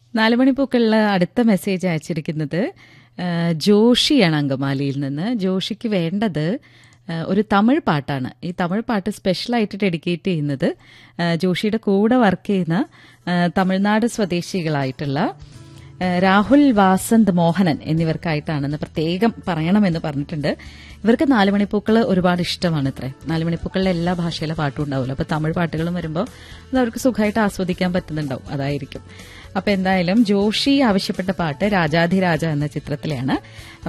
നാലുമണിപ്പൂക്കളിൽ അടുത്ത മെസ്സേജ് അയച്ചിരിക്കുന്നത് ആ, ജോഷിയാണ് അങ്കമാലിയിൽ നിന്ന് ജോഷിക്ക് വേണ്ടത് ആ, ഒരു തമിഴ് പാട്ടാണ് ഈ തമിഴ് പാട്ട് സ്പെഷ്യലായിട്ട് ഡെഡിക്കേറ്റ് ചെയ്യുന്നത് ആ, ജോഷിയുടെ കൂടെ വർക്ക് ചെയ്യുന്ന ആ, തമിഴ്നാട് സ്വദേശികളായിട്ടുള്ള ആ, രാഹുൽ വാസന്ത് മോഹനൻ എന്നിവർക്കായിട്ടാണെന്ന് പ്രത്യേകം പറയണമെന്ന് പറഞ്ഞിട്ടുണ്ട് ഇവർക്ക് നാലുമണിപ്പൂക്കൾ ഒരുപാട് ഇഷ്ടമാണ് ഇത്രേ നാലുമണിപ്പൂക്കളിൽ എല്ലാ ഭാഷയിലെ പാട്ടും ഉണ്ടാവില്ല അപ്പൊ തമിഴ് പാട്ടുകളും വരുമ്പോൾ അത് അവർക്ക് സുഖമായിട്ട് ആസ്വദിക്കാൻ പറ്റുന്നുണ്ടാവും അതായിരിക്കും അപ്പൊ എന്തായാലും ജോഷി ആവശ്യപ്പെട്ട പാട്ട് രാജാധിരാജ എന്ന ചിത്രത്തിലാണ്